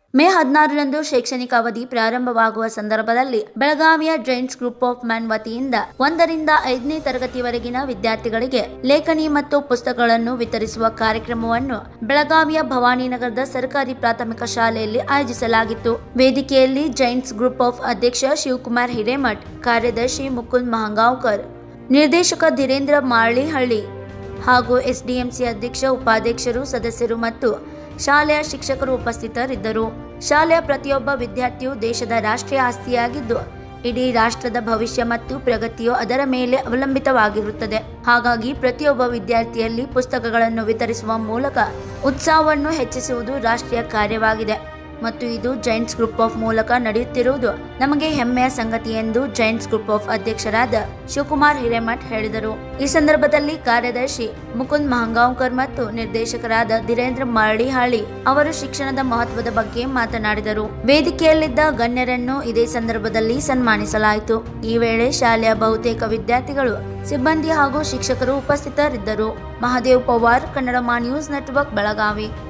ಮೇ ಹದಿನಾರರಂದು ಶೈಕ್ಷಣಿಕ ಅವಧಿ ಪ್ರಾರಂಭವಾಗುವ ಸಂದರ್ಭದಲ್ಲಿ ಬೆಳಗಾವಿಯ ಜೈಂಟ್ಸ್ ಗ್ರೂಪ್ ಆಫ್ ಮ್ಯಾನ್ ವತಿಯಿಂದ ಒಂದರಿಂದ ಐದನೇ ತರಗತಿವರೆಗಿನ ವಿದ್ಯಾರ್ಥಿಗಳಿಗೆ ಲೇಖನಿ ಮತ್ತು ಪುಸ್ತಕಗಳನ್ನು ವಿತರಿಸುವ ಕಾರ್ಯಕ್ರಮವನ್ನು ಬೆಳಗಾವಿಯ ಭವಾನಿನಗರದ ಸರ್ಕಾರಿ ಪ್ರಾಥಮಿಕ ಶಾಲೆಯಲ್ಲಿ ಆಯೋಜಿಸಲಾಗಿತ್ತು ವೇದಿಕೆಯಲ್ಲಿ ಜೈಂಟ್ಸ್ ಗ್ರೂಪ್ ಆಫ್ ಅಧ್ಯಕ್ಷ ಶಿವಕುಮಾರ್ ಹಿರೇಮಠ್ ಕಾರ್ಯದರ್ಶಿ ಮುಕುಂದ್ ಮಹಂಗಾವ್ಕರ್ ನಿರ್ದೇಶಕ ಧೀರೇಂದ್ರ ಮಾಳಿಹಳ್ಳಿ ಹಾಗೂ ಎಸ್ಡಿಎಂಸಿ ಅಧ್ಯಕ್ಷ ಉಪಾಧ್ಯಕ್ಷರು ಸದಸ್ಯರು ಮತ್ತು ಶಾಲೆಯ ಶಿಕ್ಷಕರು ಉಪಸ್ಥಿತರಿದ್ದರು ಶಾಲೆಯ ಪ್ರತಿಯೊಬ್ಬ ವಿದ್ಯಾರ್ಥಿಯು ದೇಶದ ರಾಷ್ಟ್ರೀಯ ಆಸ್ತಿಯಾಗಿದ್ದು ಇಡೀ ರಾಷ್ಟ್ರದ ಭವಿಷ್ಯ ಮತ್ತು ಪ್ರಗತಿಯು ಅದರ ಮೇಲೆ ಅವಲಂಬಿತವಾಗಿರುತ್ತದೆ ಹಾಗಾಗಿ ಪ್ರತಿಯೊಬ್ಬ ವಿದ್ಯಾರ್ಥಿಯಲ್ಲಿ ಪುಸ್ತಕಗಳನ್ನು ವಿತರಿಸುವ ಮೂಲಕ ಉತ್ಸಾಹವನ್ನು ಹೆಚ್ಚಿಸುವುದು ರಾಷ್ಟ್ರೀಯ ಕಾರ್ಯವಾಗಿದೆ ಮತ್ತು ಇದು ಜೈಂಟ್ಸ್ ಗ್ರೂಪ್ ಆಫ್ ಮೂಲಕ ನಡೆಯುತ್ತಿರುವುದು ನಮಗೆ ಹೆಮ್ಮೆಯ ಸಂಗತಿ ಎಂದು ಜೈಂಟ್ಸ್ ಗ್ರೂಪ್ ಆಫ್ ಅಧ್ಯಕ್ಷರಾದ ಶಿವಕುಮಾರ್ ಹಿರೇಮಠ್ ಹೇಳಿದರು ಈ ಸಂದರ್ಭದಲ್ಲಿ ಕಾರ್ಯದರ್ಶಿ ಮುಕುಂದ್ ಮಹಂಗಾಂವ್ಕರ್ ಮತ್ತು ನಿರ್ದೇಶಕರಾದ ಧೀರೇಂದ್ರ ಮರಳಿಹಾಳಿ ಅವರು ಶಿಕ್ಷಣದ ಮಹತ್ವದ ಬಗ್ಗೆ ಮಾತನಾಡಿದರು ವೇದಿಕೆಯಲ್ಲಿದ್ದ ಗಣ್ಯರನ್ನು ಇದೇ ಸಂದರ್ಭದಲ್ಲಿ ಸನ್ಮಾನಿಸಲಾಯಿತು ಈ ವೇಳೆ ಶಾಲೆಯ ಬಹುತೇಕ ವಿದ್ಯಾರ್ಥಿಗಳು ಸಿಬ್ಬಂದಿ ಹಾಗೂ ಶಿಕ್ಷಕರು ಉಪಸ್ಥಿತರಿದ್ದರು ಮಹಾದೇವ್ ಪವಾರ್ ಕನ್ನಡ ಮಾ ನ್ಯೂಸ್ ನೆಟ್ವರ್ಕ್ ಬೆಳಗಾವಿ